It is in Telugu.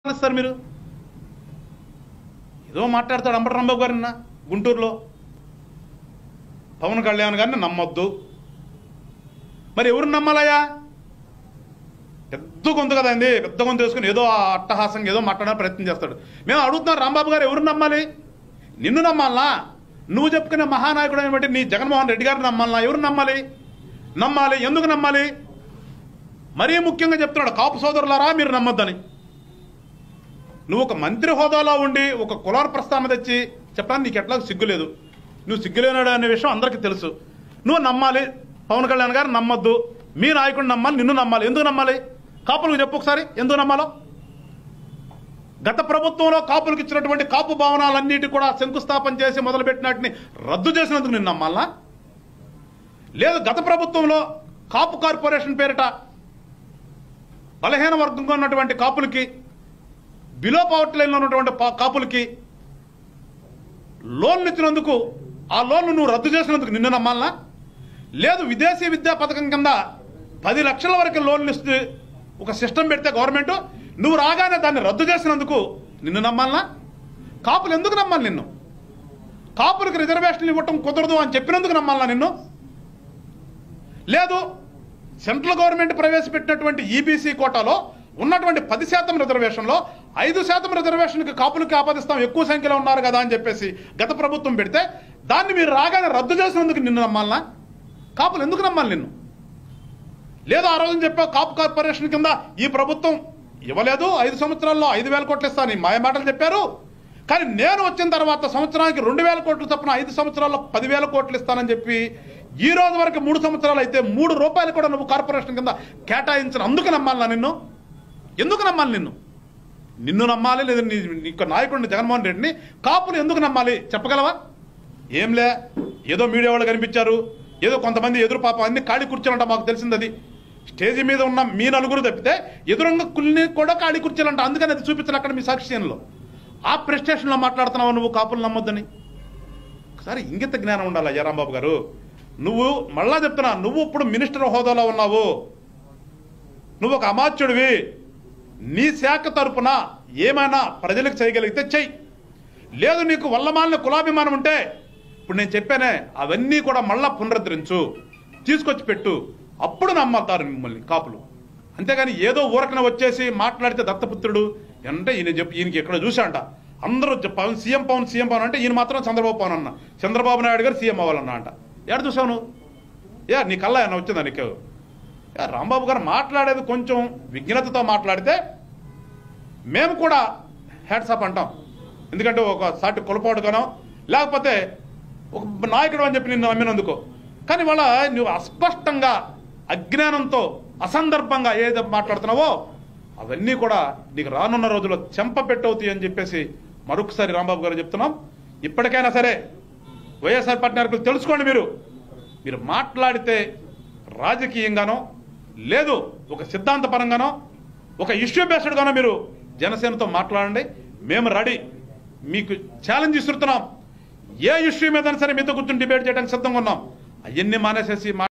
ఇస్తారు మీరు ఏదో మాట్లాడతాడు అంబటి రాంబాబు గారు నిన్న గుంటూరులో పవన్ కళ్యాణ్ గారిని నమ్మొద్దు మరి ఎవరు నమ్మాలయ్యా పెద్ద గొంతు కదండి పెద్ద గొంతు వేసుకుని ఏదో ఆ అట్టహాసంగా ఏదో మాట్లాడడానికి ప్రయత్నం చేస్తాడు మేము అడుగుతున్నాం రాంబాబు గారు ఎవరు నమ్మాలి నిన్ను నమ్మాలనా నువ్వు చెప్పుకునే మహానాయకుడు అయినటువంటి నీ జగన్మోహన్ రెడ్డి గారిని నమ్మాలనా ఎవరు నమ్మాలి నమ్మాలి ఎందుకు నమ్మాలి మరీ ముఖ్యంగా చెప్తున్నాడు కాపు సోదరులారా మీరు నమ్మొద్దని నువ్వు ఒక మంత్రి హోదాలో ఉండి ఒక కులాల ప్రస్తావన తెచ్చి చెప్పడానికి నీకు ఎట్లా సిగ్గులేదు నువ్వు సిగ్గులేనాడు అనే విషయం అందరికీ తెలుసు నువ్వు నమ్మాలి పవన్ కళ్యాణ్ గారు నమ్మొద్దు మీ నాయకుడిని నమ్మాలి నిన్ను నమ్మాలి ఎందుకు నమ్మాలి కాపులకు చెప్పు ఒకసారి ఎందుకు నమ్మాలో గత ప్రభుత్వంలో కాపులకు ఇచ్చినటువంటి కాపు భవనాలన్నిటి కూడా శంకుస్థాపన చేసి మొదలుపెట్టినటిని రద్దు చేసినందుకు నిన్ను నమ్మాలా లేదు గత ప్రభుత్వంలో కాపు కార్పొరేషన్ పేరిట బలహీన వర్గంగా ఉన్నటువంటి కాపులకి బిలో పవర్టీ లైన్లో ఉన్నటువంటి పా- కాపులకి లోన్లు ఇచ్చినందుకు ఆ లోన్లు నువ్వు రద్దు చేసినందుకు నిన్ను నమ్మాలనా లేదు విదేశీ విద్యా పథకం కింద పది లక్షల వరకు లోన్లు ఇస్తే ఒక సిస్టమ్ పెడితే గవర్నమెంట్ నువ్వు రాగానే దాన్ని రద్దు చేసినందుకు నిన్ను నమ్మాలనా కాపులు ఎందుకు నమ్మాలి నిన్ను కాపులకు రిజర్వేషన్లు ఇవ్వటం కుదరదు అని చెప్పినందుకు నమ్మాలనా నిన్ను లేదు సెంట్రల్ గవర్నమెంట్ ప్రవేశపెట్టినటువంటి ఈబీసీ కోటాలో ఉన్నటువంటి పది శాతం రిజర్వేషన్లో ఐదు శాతం రిజర్వేషన్కి కాపులకి ఆపాదిస్తాం ఎక్కువ సంఖ్యలో ఉన్నారు కదా అని చెప్పేసి గత ప్రభుత్వం పెడితే దాన్ని మీరు రాగానే రద్దు చేసినందుకు నిన్ను నమ్మాలనా కాపులు ఎందుకు నమ్మాలి నిన్ను లేదు ఆ రోజున చెప్పావు కాపు కార్పొరేషన్ కింద ఈ ప్రభుత్వం ఇవ్వలేదు ఐదు సంవత్సరాల్లో ఐదు వేల కోట్లు ఇస్తాను మాయ మాటలు చెప్పారు కానీ నేను వచ్చిన తర్వాత సంవత్సరానికి రెండు వేల కోట్లు చొప్పున ఐదు సంవత్సరాల్లో పదివేల కోట్లు ఇస్తానని చెప్పి ఈ రోజు వరకు మూడు సంవత్సరాలు అయితే మూడు రూపాయలు కూడా నువ్వు కార్పొరేషన్ కింద కేటాయించిన అందుకు నమ్మాలనా నిన్ను ఎందుకు నమ్మాలి నిన్ను నిన్ను నమ్మాలి లేదా నీ నీకు నాయకుడిని జగన్మోహన్ రెడ్డిని కాపులు ఎందుకు నమ్మాలి చెప్పగలవా ఏంలే ఏదో మీడియా వాళ్ళు కనిపించారు ఏదో కొంతమంది ఎదురు పాపం అన్ని ఖాళీ కూర్చోలంట మాకు తెలిసింది అది స్టేజ్ మీద ఉన్న మీ నలుగురు తప్పితే ఎదురుంగ కుల్ని కూడా ఖాళీ కూర్చోలంట అందుకని అది చూపించాను అక్కడ మీ సాక్ష్యంలో ఆ ప్రెస్టేషన్లో మాట్లాడుతున్నావు నువ్వు కాపులు నమ్మొద్దని ఒకసారి ఇంగిత జ్ఞానం ఉండాలి అయ్యారాంబాబు గారు నువ్వు మళ్ళా చెప్తున్నా నువ్వు ఇప్పుడు మినిస్టర్ హోదాలో ఉన్నావు నువ్వు ఒక అమాత్యుడివి నీ శాఖ తరపున ఏమైనా ప్రజలకు చేయగలిగితే చెయ్యి లేదు నీకు వల్లమాలిన కులాభిమానం ఉంటే ఇప్పుడు నేను చెప్పానే అవన్నీ కూడా మళ్ళా పునరుద్ధరించు తీసుకొచ్చి పెట్టు అప్పుడు నమ్మతారు మిమ్మల్ని కాపులు అంతేగాని ఏదో ఊరకన వచ్చేసి మాట్లాడితే దత్తపుత్రుడు అంటే ఈయన చెప్పి ఈయనకి ఎక్కడ చూశాంట అందరూ చె- పవన్ సీఎం పవన్ సీఎం పవన్ అంటే ఈయన మాత్రం చంద్రబాబు పవన్ అన్న చంద్రబాబు నాయుడు గారు సీఎం అవ్వాలన్నా అంట ఏడ చూసావు నువ్వు ఏ నీ కల్లా ఏమన్నా వచ్చిందా నీకు ఏ, రాంబాబు గారు మాట్లాడేది కొంచెం విజ్ఞతతో మాట్లాడితే మేము కూడా హ్యాట్సాప్ అంటాం ఎందుకంటే ఒక సాటి కులపాడుగానో లేకపోతే ఒక నాయకుడు అని చెప్పి నిన్ను నమ్మినందుకు కానీ వాళ్ళ నువ్వు అస్పష్టంగా అజ్ఞానంతో అసందర్భంగా ఏదో మాట్లాడుతున్నావో అవన్నీ కూడా నీకు రానున్న రోజుల్లో చెంప పెట్టవుతాయి అని చెప్పేసి మరొకసారి రాంబాబు గారు చెప్తున్నాం ఇప్పటికైనా సరే వైఎస్ఆర్ పార్టీ నాయకులు తెలుసుకోండి మీరు మీరు మాట్లాడితే రాజకీయంగానో లేదు ఒక సిద్ధాంతపరంగానో ఒక ఇష్యూ బేస్డ్గానో మీరు జనసేనతో మాట్లాడండి మేము రెడీ మీకు ఛాలెంజ్ ఇస్తున్నాం ఏ ఇష్యూ మీద సరే మీతో కూర్చొని డిబేట్ చేయడానికి సిద్ధంగా ఉన్నాం అవన్నీ మానేసేసి మా